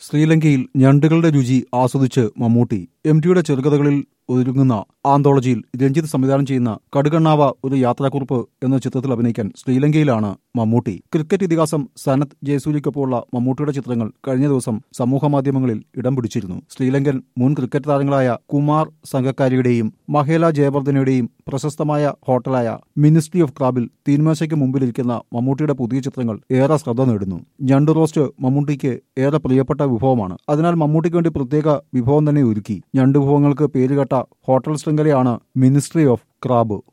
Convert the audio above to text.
ശ്രീലങ്കയിൽ ഞണ്ടുകളുടെ രുചി ആസ്വദിച്ച് മമ്മൂട്ടി എം ടിയുടെ ചെറുകഥകളിൽ ഒരുങ്ങുന്ന ആന്തോളജിയിൽ രഞ്ജിത്ത് സംവിധാനം ചെയ്യുന്ന കടുകണ്ണാവ ഒരു യാത്രാക്കുറിപ്പ് എന്ന ചിത്രത്തിൽ അഭിനയിക്കാൻ ശ്രീലങ്കയിലാണ് മമ്മൂട്ടി ക്രിക്കറ്റ് ഇതിഹാസം സനത് ജയസൂര്യക്കൊപ്പമുള്ള മമ്മൂട്ടിയുടെ ചിത്രങ്ങൾ കഴിഞ്ഞ ദിവസം സമൂഹമാധ്യമങ്ങളിൽ ഇടം പിടിച്ചിരുന്നു ശ്രീലങ്കൻ മുൻ ക്രിക്കറ്റ് താരങ്ങളായ കുമാർ സംഘക്കാരിയുടെയും മഹേല ജയവർദ്ധനയുടെയും പ്രശസ്തമായ ഹോട്ടലായ മിനിസ്ട്രി ഓഫ് ക്രാബിൽ തീന്മേശയ്ക്ക് മുമ്പിലിരിക്കുന്ന മമ്മൂട്ടിയുടെ പുതിയ ചിത്രങ്ങൾ ഏറെ ശ്രദ്ധ നേടുന്നു ഞണ്ട് റോസ്റ്റ് മമ്മൂട്ടിക്ക് ഏറെ പ്രിയപ്പെട്ട വിഭവമാണ് അതിനാൽ മമ്മൂട്ടിക്ക് വേണ്ടി പ്രത്യേക വിഭവം തന്നെ ഒരുക്കി ഞണ്ട് വിഭവങ്ങൾക്ക് പേരുകേട്ട ഹോട്ടൽ ശൃംഖലയാണ് മിനിസ്ട്രി ഓഫ് ക്രാബ്